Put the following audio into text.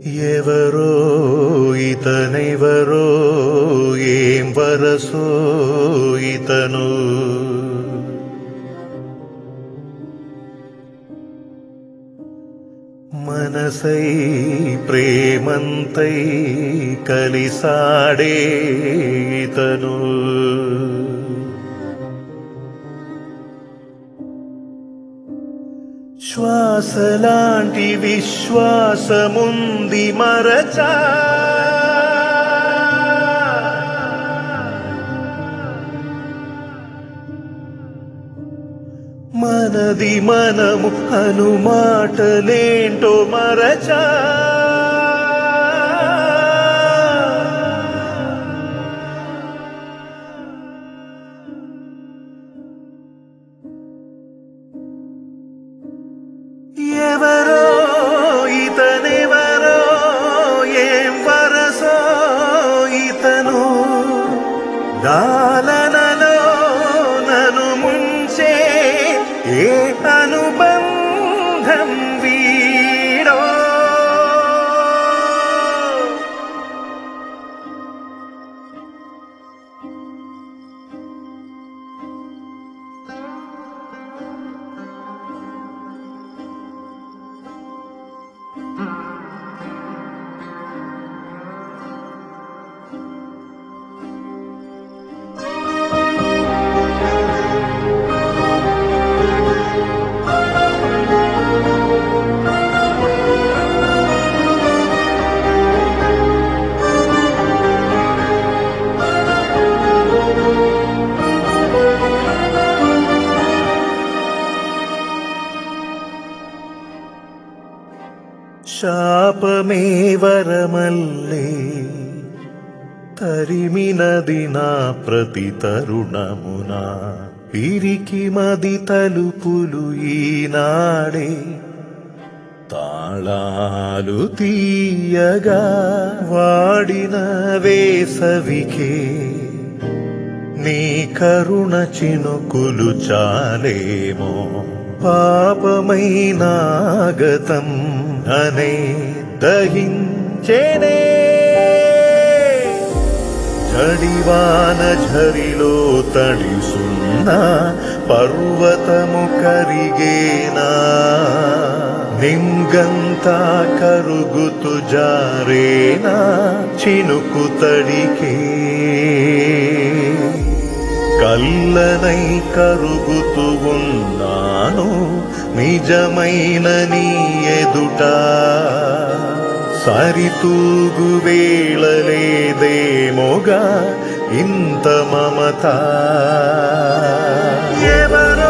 ఎవరో ఇతనెవరో ఏం వరసో ఇతను మనసై ప్రేమంతై కలిసాడే ఇతను శ్వాసలాంటి విశ్వాసముంది మరచా మనది మనము అనుమాటలేంటో మరచా ఎవరో ఇతనెవరో ఏం వరసో ఇతను దాలనలో నను ముంచే ఏ అనుబంధం వీడో శాపమే వరమల్లే తరిమినది నా ప్రతి తరుణమున పిరికి మది తలుపులు ఈనాడే తాళాలు తీయగా వాడిన వేసవికే నీ కరుణ చినుకులు చాలేమో పాపమైనాగతం అనే దహించేనే జడివాన ఝరిలో తడిసున్న పర్వతము కరిగేనా నింగంతా కరుగుతు జారేనా చినుకు తడికే కల్లనై కరుగుతూ ఉన్నాను నిజమైన నీ ఎదుట సరితూగు వేళలేదేమోగా ఇంత మమత ఎవరో